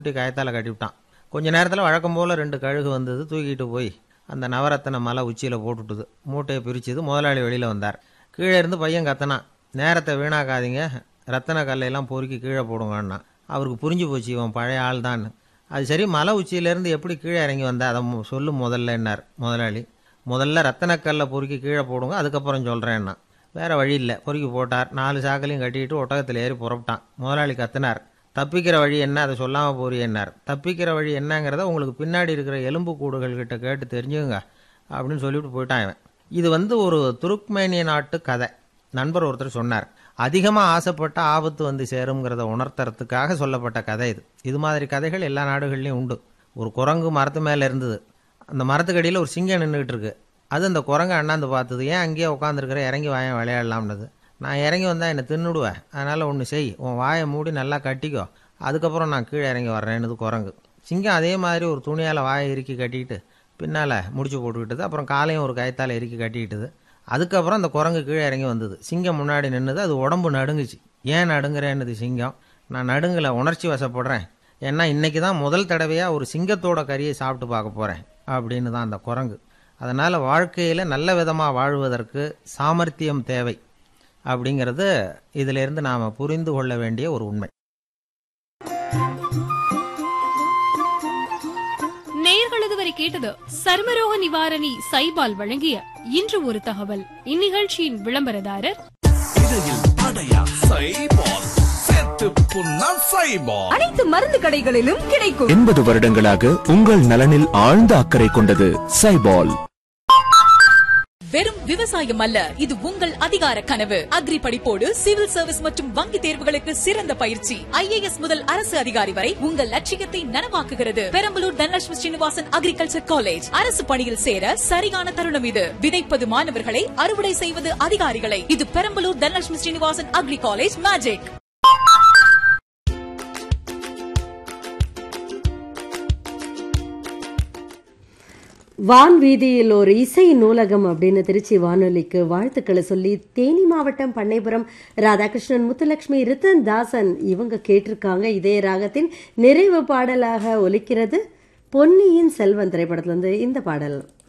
குட்டி காயத்தால் கட்டிவிட்டான் கொஞ்ச நேரத்தில் வழக்கம் போல் ரெண்டு கழுகு வந்தது தூக்கிட்டு போய் அந்த நவரத்தன மலை உச்சியில் போட்டுட்டுது மூட்டையை பிரிச்சுது முதலாளி வெளியில் வந்தார் கீழே இருந்து பையன் கத்தனான் நேரத்தை வீணாக்காதீங்க ரத்தன கல்லையெல்லாம் பொறுக்கி கீழே போடுங்கன்னா அவருக்கு புரிஞ்சு போச்சு இவன் பழைய ஆள் தான் அது சரி மலை உச்சியிலேருந்து எப்படி கீழே இறங்கி வந்தா அதை மு- சொல்லு முதல்லன்னார் முதலாளி முதல்ல ரத்தனக்கல்லை பொறுக்கி கீழே போடுங்க அதுக்கப்புறம் சொல்கிறேன்னா வேற வழி இல்லை பொறுக்கி போட்டார் நாலு சாக்கலையும் கட்டிட்டு ஒட்டகத்தில் ஏறி புறப்பட்டான் முதலாளி கத்தினார் தப்பிக்கிற வழி என்ன அதை சொல்லாமல் போறியன்னார் தப்பிக்கிற வழி என்னங்கிறத உங்களுக்கு பின்னாடி இருக்கிற எலும்பு கூடுகள் கிட்ட கேட்டு தெரிஞ்சுங்க அப்படின்னு சொல்லிட்டு போயிட்டான் இவன் இது வந்து ஒரு துருக்மேனிய நாட்டு கதை நண்பர் ஒருத்தர் சொன்னார் அதிகமாக ஆசைப்பட்ட ஆபத்து வந்து சேருங்கிறத உணர்த்துறதுக்காக சொல்லப்பட்ட கதை இது இது மாதிரி கதைகள் எல்லா நாடுகள்லையும் உண்டு ஒரு குரங்கு மரத்து மேலே இருந்தது அந்த மரத்துக்கடியில் ஒரு சிங்கம் நின்றுக்கிட்டு இருக்கு அது அந்த குரங்கை அண்ணாந்து பார்த்தது ஏன் அங்கேயே உட்காந்துருக்கிற இறங்கி வாயன் விளையாடலாம்னது நான் இறங்கி வந்தால் என்னை தின்னுடுவேன் அதனால் ஒன்று செய் உன் வாயை மூடி நல்லா கட்டிக்கோ அதுக்கப்புறம் நான் கீழே இறங்கி வர்றேன்னுது குரங்கு சிங்கம் அதே மாதிரி ஒரு துணியால் வாயை இறுக்கி கட்டிக்கிட்டு பின்னால் முடிச்சு போட்டுக்கிட்டது அப்புறம் காலையும் ஒரு கயத்தால் இறுக்கி கட்டிக்கிட்டது அதுக்கப்புறம் அந்த குரங்கு கீழே இறங்கி வந்தது சிங்கம் முன்னாடி நின்னுது அது உடம்பு நடுங்குச்சு ஏன் நடுங்குறேன்னுது சிங்கம் நான் நடுங்கலை உணர்ச்சி வசப்படுறேன் ஏன்னா இன்னைக்கு தான் முதல் தடவையாக ஒரு சிங்கத்தோட கறியை சாப்பிட்டு பார்க்க போகிறேன் அப்படின்னு தான் அந்த குரங்கு அதனால் வாழ்க்கையில் நல்ல விதமாக வாழ்வதற்கு சாமர்த்தியம் தேவை அப்படிங்கிறது இதிலிருந்து நாம் புரிந்து கொள்ள வேண்டிய ஒரு உண்மை நேயர்கள் இதுவரை கேட்டது சர்மரோக நிவாரணி சைபால் வழங்கிய இன்று ஒரு தகவல் இந்நிகழ்ச்சியின் விளம்பரதாரர் இடையில் அடையா சைபால் சேர்த்து புண்ணா சைபால் அனைத்து மருந்து கடைகளிலும் கிடைக்கும் எண்பது வருடங்களாக உங்கள் நலனில் ஆழ்ந்த அக்கறை கொண்டது சைபால் வெறும் விவசாயம் அல்ல இது உங்கள் அதிகார கனவு அக்ரி படிப்போடு சிவில் சர்வீஸ் மற்றும் வங்கி தேர்வுகளுக்கு சிறந்த பயிற்சி ஐஏஎஸ் முதல் அரசு அதிகாரி வரை உங்கள் லட்சியத்தை நனவாக்குகிறது பெரம்பலூர் தனலட்சுமி ஸ்ரீனிவாசன் அக்ரிகல்ச்சர் காலேஜ் அரசு பணியில் சேர சரியான தருணம் இது விதைப்பது மாணவர்களை அறுவடை செய்வது அதிகாரிகளை இது Perambalur Dhanalakshmi Srinivasan agri college magic வான் வீதியில் ஒரு இசை நூலகம் அப்படின்னு திருச்சி வானொலிக்கு வாழ்த்துக்களை சொல்லி தேனி மாவட்டம் பண்ணைபுரம் ராதாகிருஷ்ணன் முத்துலட்சுமி ரித்தன் தாசன் இவங்க கேட்டிருக்காங்க இதே ராகத்தின் நிறைவு பாடலாக ஒலிக்கிறது பொன்னியின் செல்வன் திரைப்படத்துல இருந்து இந்த பாடல்